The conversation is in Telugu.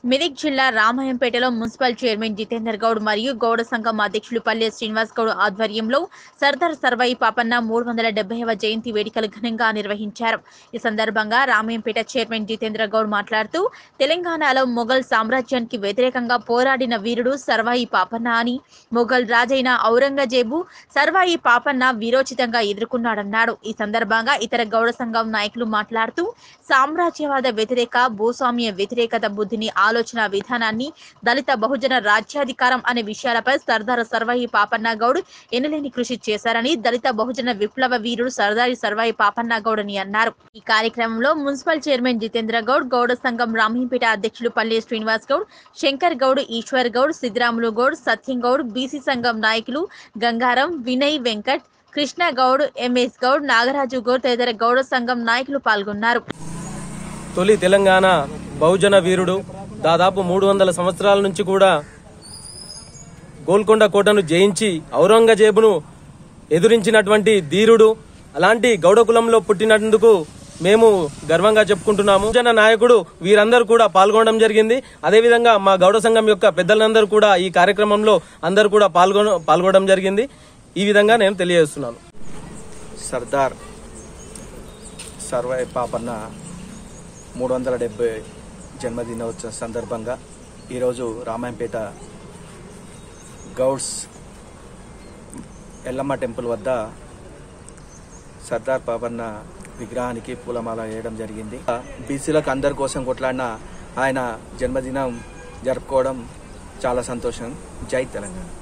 మెదక్ జిల్లా రామాయంపేటలో మున్సిపల్ చైర్మన్ జితేందర్ గౌడ్ మరియు గౌడ సంఘం అధ్యక్షులు పల్లె శ్రీనివాస్ గౌడ్ ఆధ్వర్యంలో సర్దార్ సర్వాయి పాపన్న మూడు వందల డెబ్బైవ జయంతి వేడుకలు ఘనంగా నిర్వహించారు ఈ సందర్భంగా రామాయంపేట చైర్మన్ జితేంద్ర గౌడ్ మాట్లాడుతూ తెలంగాణలో మొఘల్ సామ్రాజ్యానికి వ్యతిరేకంగా పోరాడిన వీరుడు సర్వాయి పాపన్న అని మొఘల్ రాజైన ఔరంగజేబు సర్వాయి పాపన్న వీరోచితంగా ఎదుర్కొన్నాడన్నాడు ఈ సందర్భంగా ఇతర గౌడ సంఘం నాయకులు మాట్లాడుతూ సామ్రాజ్యవాద వ్యతిరేక భూస్వామ్య వ్యతిరేకత బుద్ధిని ఆలోచన విధానాన్ని దళిత బహుజన రాజ్యాధికారం అనే విషయాలపై సర్దార్ సర్వాయి పాపన్న గౌడ్ ఎనలేని కృషి చేశారని దళిత బహుజన విప్లవ వీరుడు సర్దారి సర్వాయి పాపన్న గౌడ్ అని అన్నారు ఈ కార్యక్రమంలో మున్సిపల్ చైర్మన్ జితేంద్ర గౌడ్ గౌడ సంఘం రామీపేట అధ్యక్షులు పల్లె శ్రీనివాస్ గౌడ్ శంకర్ గౌడ్ ఈశ్వర్ గౌడ్ సిద్దిరాములు గౌడ్ సత్యం గౌడ్ బీసీ సంఘం నాయకులు గంగారం వినయ్ వెంకట్ కృష్ణ గౌడ్ ఎంఎస్ గౌడ్ నాగరాజు గౌడ్ తదితర గౌడ సంఘం నాయకులు పాల్గొన్నారు తొలి తెలంగాణ బహుజన వీరుడు దాదాపు మూడు వందల సంవత్సరాల నుంచి కూడా గోల్కొండ కోటను జయించి ఔరంగజేబును ఎదురించినటువంటి ధీరుడు అలాంటి గౌడ కులంలో పుట్టినందుకు మేము గర్వంగా చెప్పుకుంటున్నాము జన నాయకుడు వీరందరూ కూడా పాల్గొనడం జరిగింది అదేవిధంగా మా గౌడ సంఘం యొక్క పెద్దలందరూ కూడా ఈ కార్యక్రమంలో అందరూ కూడా పాల్గొన పాల్గొనడం జరిగింది ఈ విధంగా నేను తెలియజేస్తున్నాను సర్దార్ సర్వై పాపన్న మూడు వందల డెబ్బై జన్మదినోత్సవ సందర్భంగా ఈరోజు రామాయంపేట గౌడ్స్ ఎల్లమ్మ టెంపుల్ వద్ద సర్దార్ పాపన్న విగ్రహానికి పూలమాల వేయడం జరిగింది బీసీలకు అందరి కోసం కొట్లాడిన ఆయన జన్మదినం జరుపుకోవడం చాలా సంతోషం జై తెలంగాణ